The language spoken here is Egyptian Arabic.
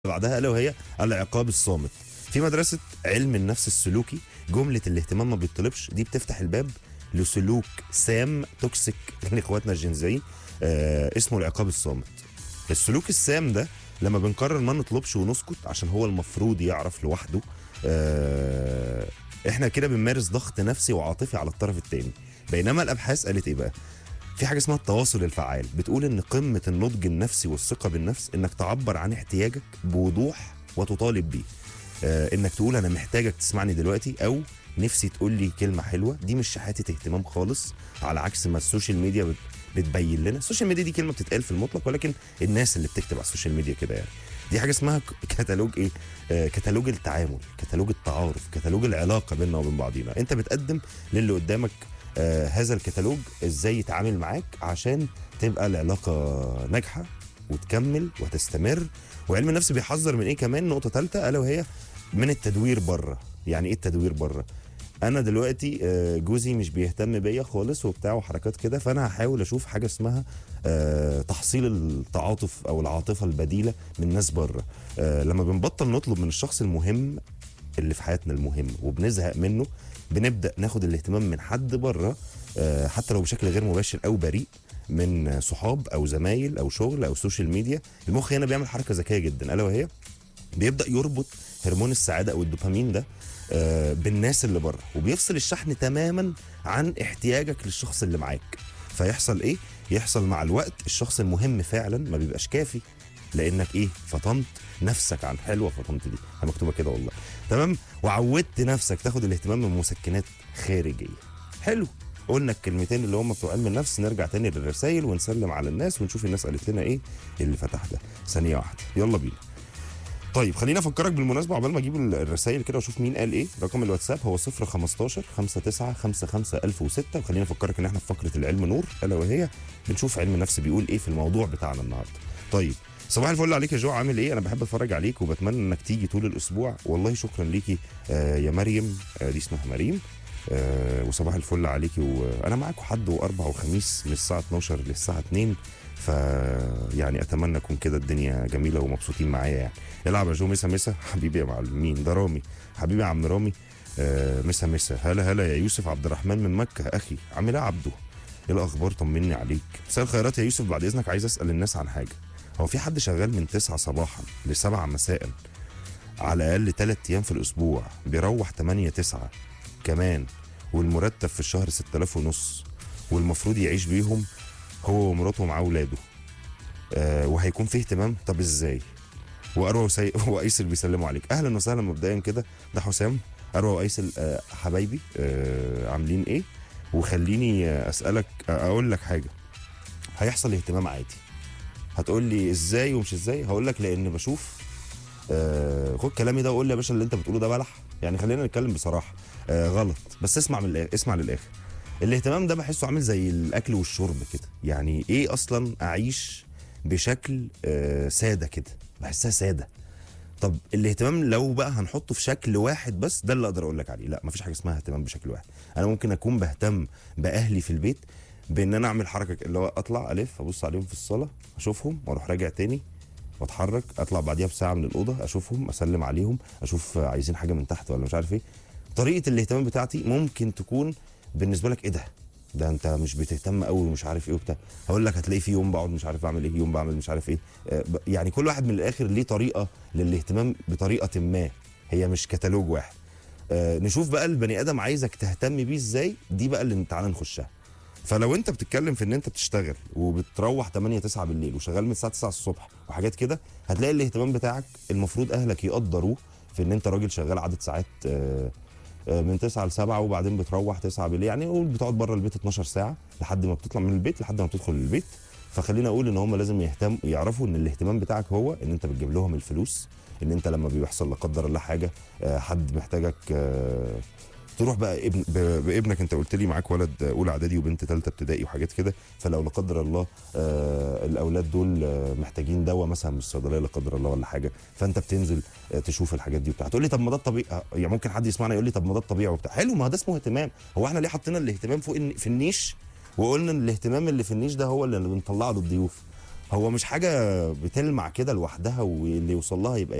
بعدها الا وهي العقاب الصامت في مدرسه علم النفس السلوكي جمله الاهتمام ما بيطلبش دي بتفتح الباب لسلوك سام توكسيك لاخواتنا الجنزيين آه اسمه العقاب الصامت السلوك السام ده لما بنقرر ما نطلبش ونسكت عشان هو المفروض يعرف لوحده آه احنا كده بنمارس ضغط نفسي وعاطفي على الطرف الثاني بينما الابحاث قالت ايه بقى في حاجه اسمها التواصل الفعال بتقول ان قمه النضج النفسي والثقه بالنفس انك تعبر عن احتياجك بوضوح وتطالب بيه آه انك تقول انا محتاجك تسمعني دلوقتي او نفسي تقول لي كلمه حلوه دي مش شحاته اهتمام خالص على عكس ما السوشيال ميديا بت بتبين لنا السوشيال ميديا دي كلمه بتتقال في المطلق ولكن الناس اللي بتكتب على السوشيال ميديا كده يعني دي حاجه اسمها ك- كتالوج ايه آه كتالوج التعامل كتالوج التعارف كتالوج العلاقه بيننا وبين بعضينا انت بتقدم للي قدامك آه هذا الكتالوج ازاي يتعامل معاك عشان تبقى العلاقه ناجحه وتكمل وتستمر وعلم النفس بيحذر من ايه كمان نقطه ثالثه الا وهي من التدوير بره يعني ايه التدوير بره انا دلوقتي آه، جوزي مش بيهتم بيا خالص وبتاع وحركات كده فانا هحاول اشوف حاجه اسمها آه، تحصيل التعاطف او العاطفه البديله من ناس بره آه، لما بنبطل نطلب من الشخص المهم اللي في حياتنا المهم وبنزهق منه بنبدا ناخد الاهتمام من حد بره آه، حتى لو بشكل غير مباشر او بريء من صحاب او زمايل او شغل او سوشيال ميديا المخ هنا بيعمل حركه ذكيه جدا الا وهي بيبدا يربط هرمون السعاده او الدوبامين ده آه، بالناس اللي بره وبيفصل الشحن تماما عن احتياجك للشخص اللي معاك فيحصل ايه يحصل مع الوقت الشخص المهم فعلا ما بيبقاش كافي لانك ايه فطنت نفسك عن حلوه فطنت دي هي مكتوبه كده والله تمام وعودت نفسك تاخد الاهتمام من مسكنات خارجيه حلو قلنا الكلمتين اللي هم بتوع علم النفس نرجع تاني للرسائل ونسلم على الناس ونشوف الناس قالت لنا ايه اللي فتح ده ثانيه واحده يلا بينا طيب خليني افكرك بالمناسبه عقبال ما اجيب الرسائل كده واشوف مين قال ايه رقم الواتساب هو 015 59 55 1006 وخليني افكرك ان احنا في فقره العلم نور الا وهي بنشوف علم النفس بيقول ايه في الموضوع بتاعنا النهارده طيب صباح الفل عليك يا جو عامل ايه انا بحب اتفرج عليك وبتمنى انك تيجي طول الاسبوع والله شكرا ليكي آه يا مريم آه دي اسمها مريم آه وصباح الفل عليكي وانا معاكم حد واربع وخميس من الساعه 12 للساعه 2 ف يعني اتمنى اكون كده الدنيا جميله ومبسوطين معايا يعني العب يا جو مسا مسا حبيبي يا معلمين ده رامي حبيبي يا عم رامي آه مسا مسا هلا هلا يا يوسف عبد الرحمن من مكه اخي عامل ايه يا عبده ايه الاخبار طمني عليك مساء الخيرات يا يوسف بعد اذنك عايز اسال الناس عن حاجه هو في حد شغال من 9 صباحا ل 7 مساء على الاقل 3 ايام في الاسبوع بيروح 8 9 كمان والمرتب في الشهر 6000 ونص والمفروض يعيش بيهم هو ومراته ومعاه اولاده آه وهيكون في اهتمام طب ازاي واروى وسي... وايسل بيسلموا عليك اهلا وسهلا مبدئيا كده ده حسام اروى وايسل آه حبايبي آه عاملين ايه وخليني آه اسالك آه اقول لك حاجه هيحصل اهتمام عادي هتقول لي ازاي ومش ازاي هقول لك لان بشوف آه خد كلامي ده وقول لي يا باشا اللي انت بتقوله ده بلح يعني خلينا نتكلم بصراحه آه غلط بس اسمع من الآخر اسمع للاخر الاهتمام ده بحسه عامل زي الاكل والشرب كده يعني ايه اصلا اعيش بشكل آه ساده كده بحسها ساده طب الاهتمام لو بقى هنحطه في شكل واحد بس ده اللي اقدر اقول لك عليه لا مفيش حاجه اسمها اهتمام بشكل واحد انا ممكن اكون بهتم باهلي في البيت بان انا اعمل حركه اللي هو اطلع الف ابص عليهم في الصاله اشوفهم واروح راجع تاني واتحرك اطلع بعديها بساعه من الاوضه اشوفهم اسلم عليهم اشوف عايزين حاجه من تحت ولا مش عارف ايه طريقه الاهتمام بتاعتي ممكن تكون بالنسبه لك ايه ده ده انت مش بتهتم قوي ومش عارف ايه وبتاع هقول لك هتلاقي في يوم بقعد مش عارف اعمل ايه يوم بعمل مش عارف ايه آه، ب- يعني كل واحد من الاخر ليه طريقه للاهتمام بطريقه ما هي مش كتالوج واحد آه، نشوف بقى البني ادم عايزك تهتم بيه ازاي دي بقى اللي تعالى نخشها فلو انت بتتكلم في ان انت بتشتغل وبتروح 8 9 بالليل وشغال من الساعه 9 الصبح وحاجات كده هتلاقي الاهتمام بتاعك المفروض اهلك يقدروه في ان انت راجل شغال عدد ساعات آه، آه، من 9 ل 7 وبعدين بتروح 9 بالليل يعني قول بتقعد بره البيت 12 ساعه لحد ما بتطلع من البيت لحد ما بتدخل البيت فخلينا اقول ان هم لازم يهتم يعرفوا ان الاهتمام بتاعك هو ان انت بتجيب لهم الفلوس ان انت لما بيحصل لا قدر الله حاجه آه، حد محتاجك آه، تروح بقى ابن ب- بابنك انت قلت لي معاك ولد اولى اعدادي وبنت ثالثه ابتدائي وحاجات كده فلو لا قدر الله آه الاولاد دول آه محتاجين دواء مثلا من الصيدليه لا قدر الله ولا حاجه فانت بتنزل آه تشوف الحاجات دي وبتاع تقول لي طب ما ده الطبيعي آه، يعني ممكن حد يسمعنا يقول لي طب ما ده الطبيعي وبتاع حلو ما ده اسمه اهتمام هو احنا ليه حطينا الاهتمام فوق الن- في النيش وقلنا ان الاهتمام اللي في النيش ده هو اللي بنطلعه للضيوف هو مش حاجه بتلمع كده لوحدها واللي يوصل لها يبقى